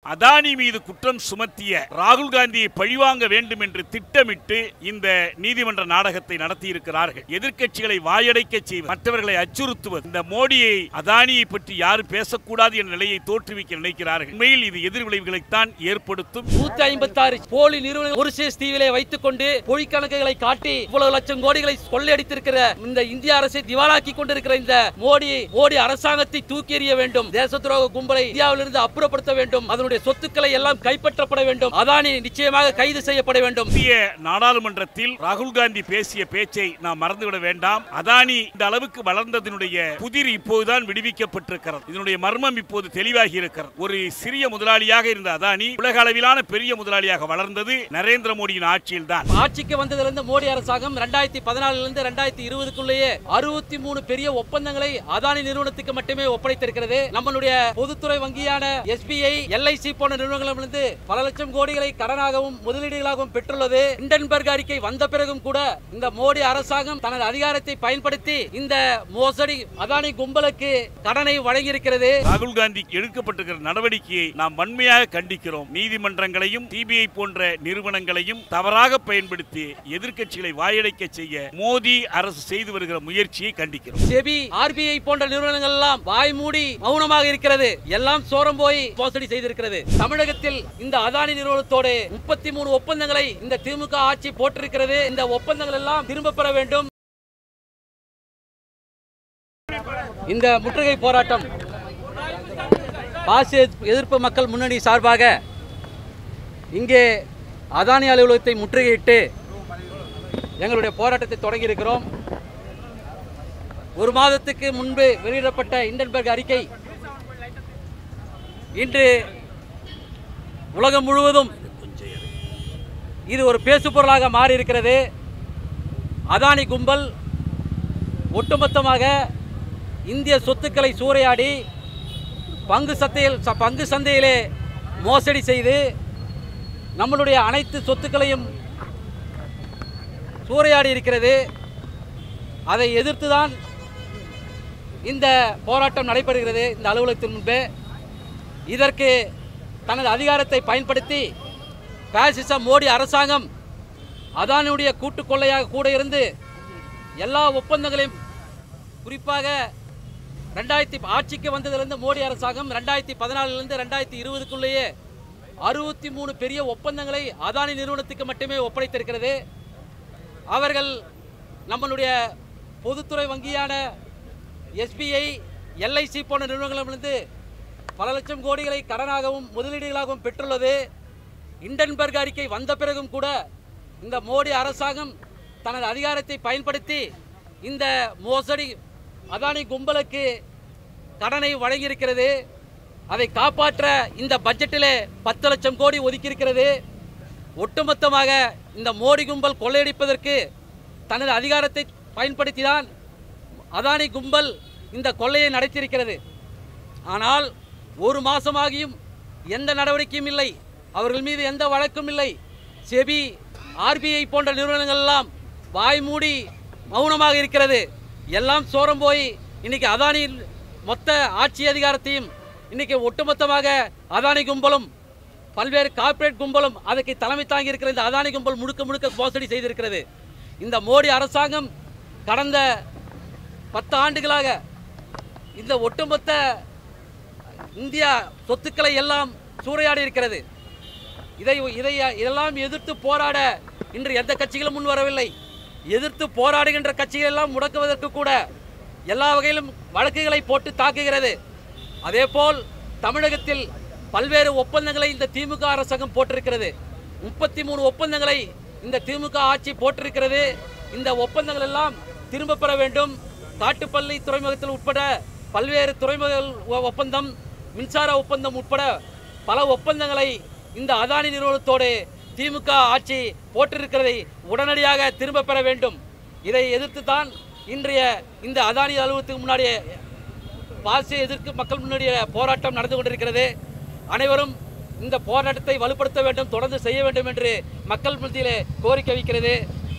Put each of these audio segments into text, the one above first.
அதானி மீது குற்றம் சுமத்திய ராகுல் காந்தியை பழிவாங்க வேண்டும் என்று திட்டமிட்டு இந்த நீதிமன்ற நாடகத்தை நடத்தியிருக்கிறார்கள் எதிர்க்கட்சிகளை வாயடைக்க செய்வது மற்றவர்களை அச்சுறுத்துவது இந்த மோடியை அதானியை பற்றி யாரும் பேசக்கூடாது என்ற நிலையை தோற்றுவிக்க நினைக்கிறார்கள் உண்மையில் இது எதிர்விளைவுகளைத்தான் ஏற்படுத்தும் நூத்தி ஐம்பத்தி ஆறு போலி நிறுவனம் மொரிஷியஸ் தீவிலே வைத்துக் கொண்டு பொய் கணக்குகளை காட்டி இவ்வளவு லட்சம் கோடிகளை கொள்ளையடித்திருக்கிற இந்த இந்திய அரசை திவாலாக்கி கொண்டிருக்கிற இந்த மோடி மோடி அரசாங்கத்தை தூக்கி எறிய வேண்டும் தேச துரோக கும்பலை இந்தியாவிலிருந்து அப்புறப்படுத்த வேண்டும் அதனுடைய சொத்துக்களை எல்லாம் கைப்பற்றப்பட வேண்டும் அதானி நிச்சயமாக கைது செய்யப்பட வேண்டும் இந்திய நாடாளுமன்றத்தில் ராகுல் காந்தி பேசிய பேச்சை நாம் மறந்துவிட வேண்டாம் அதானி இந்த அளவுக்கு வளர்ந்ததனுடைய புதிர் இப்போதுதான் விடுவிக்கப்பட்டிருக்கிறது இதனுடைய மர்மம் இப்போது தெளிவாகி இருக்கிறது ஒரு சிறிய முதலாளியாக இருந்த அதானி உலக அளவிலான பெரிய முதலாளியாக வளர்ந்தது நரேந்திர மோடியின் ஆட்சியில் தான் ஆட்சிக்கு வந்ததிலிருந்து மோடி அரசாங்கம் ரெண்டாயிரத்தி பதினாலுல இருந்து ரெண்டாயிரத்தி இருபதுக்குள்ளேயே அறுபத்தி மூணு பெரிய ஒப்பந்தங்களை அதானி நிறுவனத்துக்கு மட்டுமே ஒப்படைத்திருக்கிறது நம்மளுடைய பொதுத்துறை வங்கியான எஸ்பிஐ எல்ஐசி போன்ற நிறுவனங்களிலிருந்து பல லட்சம் கோடிகளை கடனாகவும் முதலீடுகளாகவும் பெற்றுள்ளது இண்டன்பர்க் அறிக்கை வந்த பிறகும் கூட இந்த மோடி அரசாங்கம் தனது அதிகாரத்தை பயன்படுத்தி இந்த மோசடி அதானி கும்பலுக்கு கடனை வழங்கியிருக்கிறது ராகுல் காந்தி எடுக்கப்பட்டிருக்கிற நடவடிக்கையை நாம் வன்மையாக கண்டிக்கிறோம் நீதிமன்றங்களையும் சிபிஐ போன்ற நிறுவனங்களையும் தவறாக பயன்படுத்தி எதிர்க்கட்சிகளை வாயடைக்க செய்ய மோடி அரசு செய்து வருகிற முயற்சியை கண்டிக்கிறோம் செபி ஆர்பிஐ போன்ற நிறுவனங்கள் எல்லாம் வாய் மூடி மௌனமாக இருக்கிறது எல்லாம் சோரம் போய் மோசடி செய்திருக்கிறது தமிழகத்தில் இந்த அதானி நிறுவனத்தோடு முப்பத்தி மூணு ஒப்பந்தங்களை இந்த திமுக ஆட்சி போட்டிருக்கிறது இந்த ஒப்பந்தங்கள் எல்லாம் திரும்ப பெற வேண்டும் இந்த முற்றுகை போராட்டம் பாசிய எதிர்ப்பு மக்கள் முன்னணி சார்பாக இங்கே அதானி அலுவலகத்தை முற்றுகையிட்டு எங்களுடைய போராட்டத்தை தொடங்கி இருக்கிறோம் ஒரு மாதத்துக்கு முன்பு வெளியிடப்பட்ட இண்டன்பர்க் அறிக்கை இன்று உலகம் முழுவதும் இது ஒரு பேசு பொருளாக மாறி இருக்கிறது அதானி கும்பல் ஒட்டுமொத்தமாக இந்திய சொத்துக்களை சூறையாடி பங்கு சந்தையில் ச- பங்கு சந்தையிலே மோசடி செய்து நம்மளுடைய அனைத்து சொத்துக்களையும் சூறையாடி இருக்கிறது அதை எதிர்த்துதான் இந்த போராட்டம் நடைபெறுகிறது இந்த அலுவலகத்தின் முன்பே இதற்கு தனது அதிகாரத்தை பயன்படுத்தி பாசிச மோடி அரசாங்கம் அதானுடைய கூட்டு கொள்ளையாக கூட இருந்து எல்லா ஒப்பந்தங்களையும் குறிப்பாக ரெண்டாயிரத்தி ஆட்சிக்கு வந்ததிலிருந்து மோடி அரசாங்கம் ரெண்டாயிரத்தி பதினாலிருந்து ரெண்டாயிரத்தி இருபதுக்குள்ளேயே அறுபத்தி மூணு பெரிய ஒப்பந்தங்களை அதானி நிறுவனத்துக்கு மட்டுமே ஒப்படைத்திருக்கிறது அவர்கள் நம்மளுடைய பொதுத்துறை வங்கியான எஸ்பிஐ எல்ஐசி போன்ற நிறுவனங்களிலிருந்து பல லட்சம் கோடிகளை கடனாகவும் முதலீடுகளாகவும் பெற்றுள்ளது இண்டன்பர்க் அறிக்கை வந்த பிறகும் கூட இந்த மோடி அரசாங்கம் தனது அதிகாரத்தை பயன்படுத்தி இந்த மோசடி அதானி கும்பலுக்கு கடனை வழங்கியிருக்கிறது அதை காப்பாற்ற இந்த பட்ஜெட்டிலே பத்து லட்சம் கோடி ஒதுக்கியிருக்கிறது ஒட்டுமொத்தமாக இந்த மோடி கும்பல் கொள்ளையடிப்பதற்கு தனது அதிகாரத்தை பயன்படுத்திதான் அதானி கும்பல் இந்த கொள்ளையை நடத்தியிருக்கிறது ஆனால் ஒரு மாசமாகியும் எந்த நடவடிக்கையும் இல்லை அவர்கள் மீது எந்த வழக்கும் இல்லை செபி ஆர்பிஐ போன்ற நிறுவனங்கள் எல்லாம் வாய் மூடி மௌனமாக இருக்கிறது எல்லாம் சோரம் போய் இன்னைக்கு அதானியின் மொத்த ஆட்சி அதிகாரத்தையும் இன்னைக்கு ஒட்டுமொத்தமாக அதானி கும்பலும் பல்வேறு கார்ப்பரேட் கும்பலும் அதுக்கு தலைமை தாங்கி இருக்கிற இந்த அதானி கும்பல் முழுக்க முழுக்க மோசடி செய்திருக்கிறது இந்த மோடி அரசாங்கம் கடந்த பத்து ஆண்டுகளாக இந்த ஒட்டுமொத்த இந்தியா சொத்துக்களை எல்லாம் சூறையாடி இருக்கிறது இதை இதை இதெல்லாம் எதிர்த்து போராட இன்று எந்த கட்சிகளும் முன் வரவில்லை எதிர்த்து போராடுகின்ற கட்சிகள் எல்லாம் முடக்குவதற்கு கூட எல்லா வகையிலும் வழக்குகளை போட்டு தாக்குகிறது அதேபோல் தமிழகத்தில் பல்வேறு ஒப்பந்தங்களை இந்த திமுக அரசாங்கம் போட்டிருக்கிறது முப்பத்தி மூணு ஒப்பந்தங்களை இந்த திமுக ஆட்சி போட்டிருக்கிறது இந்த ஒப்பந்தங்கள் எல்லாம் திரும்ப பெற வேண்டும் காட்டுப்பள்ளி துறைமுகத்தில் உட்பட பல்வேறு துறைமுக ஒ- ஒப்பந்தம் மின்சார ஒப்பந்தம் உட்பட பல ஒப்பந்தங்களை இந்த அதானி நிறுவனத்தோடு திமுக ஆட்சி போட்டிருக்கிறதை உடனடியாக திரும்ப பெற வேண்டும் இதை எதிர்த்து தான் இன்றைய இந்த அதானி அலுவலகத்துக்கு முன்னாடி பாசிய எதிர்க்கு மக்கள் முன்னாடிய போராட்டம் நடந்து கொண்டிருக்கிறது அனைவரும் இந்த போராட்டத்தை வலுப்படுத்த வேண்டும் தொடர்ந்து செய்ய வேண்டும் என்று மக்கள் மத்தியிலே கோரிக்கை வைக்கிறது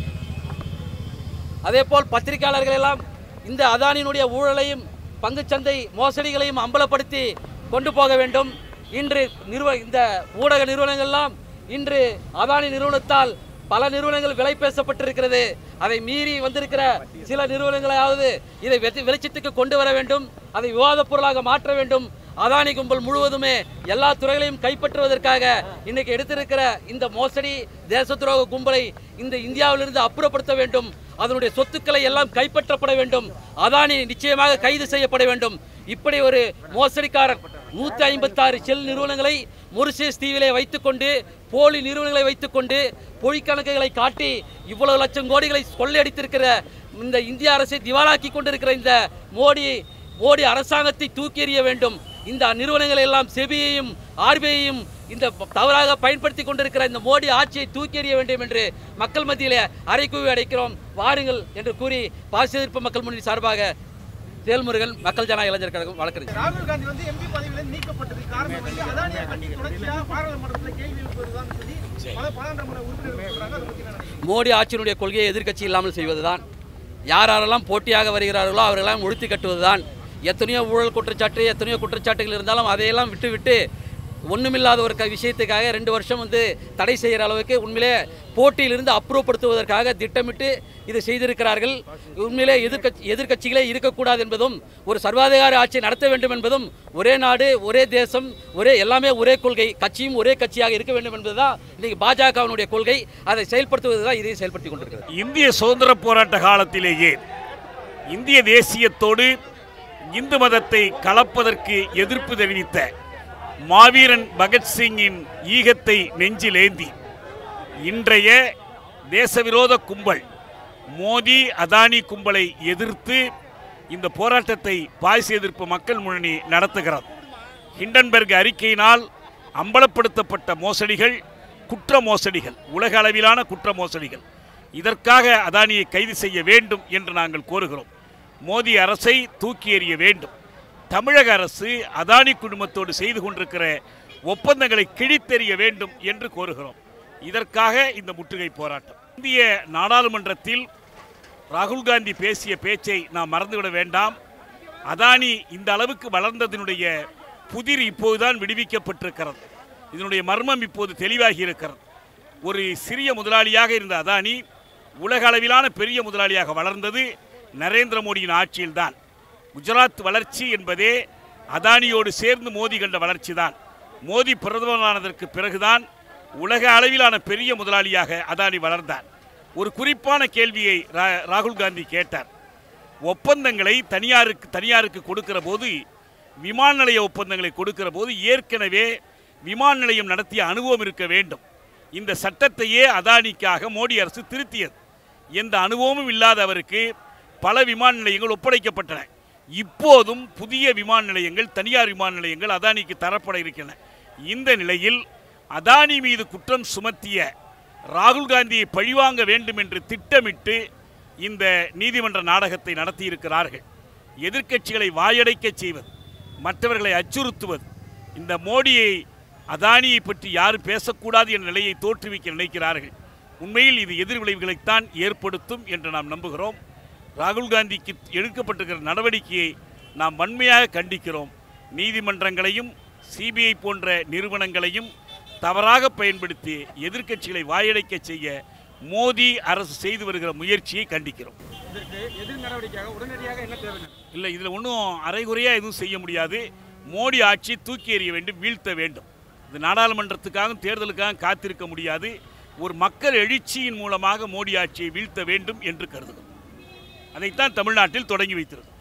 அதேபோல் பத்திரிகையாளர்கள் எல்லாம் இந்த அதானியினுடைய ஊழலையும் பங்குச்சந்தை மோசடிகளையும் அம்பலப்படுத்தி கொண்டு போக வேண்டும் இன்று நிறுவ இந்த ஊடக நிறுவனங்கள்லாம் இன்று அதானி நிறுவனத்தால் பல நிறுவனங்கள் விலை பேசப்பட்டிருக்கிறது அதை மீறி வந்திருக்கிற சில நிறுவனங்களாவது இதை வெற்றி வெளிச்சத்துக்கு கொண்டு வர வேண்டும் அதை விவாதப் பொருளாக மாற்ற வேண்டும் அதானி கும்பல் முழுவதுமே எல்லா துறைகளையும் கைப்பற்றுவதற்காக இன்னைக்கு எடுத்திருக்கிற இந்த மோசடி தேச துரோக கும்பலை இந்த இந்தியாவிலிருந்து அப்புறப்படுத்த வேண்டும் அதனுடைய சொத்துக்களை எல்லாம் கைப்பற்றப்பட வேண்டும் அதானி நிச்சயமாக கைது செய்யப்பட வேண்டும் இப்படி ஒரு மோசடிக்காரன் நூற்றி ஐம்பத்தாறு செல் நிறுவனங்களை மொரிஷியஸ் தீவிலே வைத்துக்கொண்டு போலி நிறுவனங்களை வைத்துக்கொண்டு பொய் கணக்குகளை காட்டி இவ்வளவு லட்சம் கோடிகளை கொள்ளையடித்திருக்கிற இந்த இந்திய அரசை திவாலாக்கி கொண்டிருக்கிற இந்த மோடி மோடி அரசாங்கத்தை தூக்கி எறிய வேண்டும் இந்த நிறுவனங்களை எல்லாம் செபியையும் ஆர்பிஐயும் இந்த தவறாக பயன்படுத்தி கொண்டிருக்கிற இந்த மோடி ஆட்சியை தூக்கி எறிய வேண்டும் என்று மக்கள் மத்தியிலே அறைக்கூவி அடைக்கிறோம் வாருங்கள் என்று கூறி பாசி எதிர்ப்பு மக்கள் முன்னணி சார்பாக செயல்முருகன் மக்கள் ஜனநாயக இளைஞர் கழகம் வழக்கறிஞர் ராகுல் காந்தி வந்து எம்பி பதவியிலிருந்து நீக்கப்பட்டதுக்கு காரணம் வந்து அதானியை பற்றி தொடர்ச்சியா பாராளுமன்றத்தில் கேள்வி எழுப்புவதுதான் சொல்லி பல பாராளுமன்ற உறுப்பினர்கள் சொல்றாங்க அதை பத்தி என்ன நினைக்கிறீங்க? மோடி ஆட்சியினுடைய கொள்கையை எதிர்க்கட்சி இல்லாமல் செய்வதுதான் யார் யாரெல்லாம் போட்டியாக வருகிறார்களோ அவர்களெல்லாம் ஒழித்து கட்டுவதுதான் எத்தனையோ ஊழல் குற்றச்சாட்டு எத்தனையோ குற்றச்சாட்டுகள் இருந்தாலும் அதையெல்லாம் விட்டு விட்டு ஒன்றுமில்லாத ஒரு க விஷயத்துக்காக ரெண்டு வருஷம் வந்து தடை செய்கிற அளவுக்கு உண்மையிலே போட்டியிலிருந்து அப்புறப்படுத்துவதற்காக திட்டமிட்டு இதை செய்திருக்கிறார்கள் உண்மையிலே எதிர்க்கட்சி எதிர்க்கட்சிகளே இருக்கக்கூடாது என்பதும் ஒரு சர்வாதிகார ஆட்சி நடத்த வேண்டும் என்பதும் ஒரே நாடு ஒரே தேசம் ஒரே எல்லாமே ஒரே கொள்கை கட்சியும் ஒரே கட்சியாக இருக்க வேண்டும் என்பதுதான் இன்னைக்கு பாஜகவினுடைய கொள்கை அதை செயல்படுத்துவது தான் இதையும் செயல்படுத்தி கொண்டிருக்கிறது இந்திய சுதந்திர போராட்ட காலத்திலேயே இந்திய தேசியத்தோடு இந்து மதத்தை கலப்பதற்கு எதிர்ப்பு தெரிவித்த மாவீரன் பகத்சிங்கின் ஈகத்தை நெஞ்சிலேந்தி இன்றைய தேசவிரோத கும்பல் மோடி அதானி கும்பலை எதிர்த்து இந்த போராட்டத்தை பாய்ஸ் எதிர்ப்பு மக்கள் முன்னணி நடத்துகிறது ஹிண்டன்பெர்க் அறிக்கையினால் அம்பலப்படுத்தப்பட்ட மோசடிகள் குற்ற மோசடிகள் உலக அளவிலான குற்ற மோசடிகள் இதற்காக அதானியை கைது செய்ய வேண்டும் என்று நாங்கள் கோருகிறோம் மோடி அரசை தூக்கி எறிய வேண்டும் தமிழக அரசு அதானி குழுமத்தோடு செய்து கொண்டிருக்கிற ஒப்பந்தங்களை கிழித்தெறிய வேண்டும் என்று கோருகிறோம் இதற்காக இந்த முற்றுகை போராட்டம் இந்திய நாடாளுமன்றத்தில் ராகுல் காந்தி பேசிய பேச்சை நாம் மறந்துவிட வேண்டாம் அதானி இந்த அளவுக்கு வளர்ந்ததனுடைய புதிர் இப்போதுதான் விடுவிக்கப்பட்டிருக்கிறது இதனுடைய மர்மம் இப்போது தெளிவாகி இருக்கிறது ஒரு சிறிய முதலாளியாக இருந்த அதானி உலக அளவிலான பெரிய முதலாளியாக வளர்ந்தது நரேந்திர மோடியின் ஆட்சியில்தான் குஜராத் வளர்ச்சி என்பதே அதானியோடு சேர்ந்து மோதி கண்ட வளர்ச்சி தான் மோடி பிரதமரானதற்கு பிறகுதான் உலக அளவிலான பெரிய முதலாளியாக அதானி வளர்ந்தார் ஒரு குறிப்பான கேள்வியை ரா- ராகுல் காந்தி கேட்டார் ஒப்பந்தங்களை தனியாருக்கு தனியாருக்கு கொடுக்கிற போது விமான நிலைய ஒப்பந்தங்களை கொடுக்கிற போது ஏற்கனவே விமான நிலையம் நடத்திய அனுபவம் இருக்க வேண்டும் இந்த சட்டத்தையே அதானிக்காக மோடி அரசு திருத்தியது எந்த அனுபவமும் இல்லாத அவருக்கு பல விமான நிலையங்கள் ஒப்படைக்கப்பட்டன இப்போதும் புதிய விமான நிலையங்கள் தனியார் விமான நிலையங்கள் அதானிக்கு தரப்பட இருக்கின்றன இந்த நிலையில் அதானி மீது குற்றம் சுமத்திய ராகுல் காந்தியை பழிவாங்க வேண்டும் என்று திட்டமிட்டு இந்த நீதிமன்ற நாடகத்தை நடத்தியிருக்கிறார்கள் எதிர்க்கட்சிகளை வாயடைக்கச் செய்வது மற்றவர்களை அச்சுறுத்துவது இந்த மோடியை அதானியை பற்றி யாரும் பேசக்கூடாது என்ற நிலையை தோற்றுவிக்க நினைக்கிறார்கள் உண்மையில் இது எதிர்விளைவுகளைத்தான் ஏற்படுத்தும் என்று நாம் நம்புகிறோம் ராகுல் காந்திக்கு எடுக்கப்பட்டிருக்கிற நடவடிக்கையை நாம் வன்மையாக கண்டிக்கிறோம் நீதிமன்றங்களையும் சிபிஐ போன்ற நிறுவனங்களையும் தவறாக பயன்படுத்தி எதிர்க்கட்சிகளை வாயடைக்க செய்ய மோடி அரசு செய்து வருகிற முயற்சியை கண்டிக்கிறோம் இதற்கு எதிர் நடவடிக்கையாக உடனடியாக என்ன தேவை இல்லை இதில் ஒன்றும் அரைகுறையாக எதுவும் செய்ய முடியாது மோடி ஆட்சி தூக்கி எறிய வேண்டும் வீழ்த்த வேண்டும் இது நாடாளுமன்றத்துக்காகவும் தேர்தலுக்காக காத்திருக்க முடியாது ஒரு மக்கள் எழுச்சியின் மூலமாக மோடி ஆட்சியை வீழ்த்த வேண்டும் என்று கருதுகிறோம் அதைத்தான் தமிழ்நாட்டில் தொடங்கி வைத்திருக்கிறோம்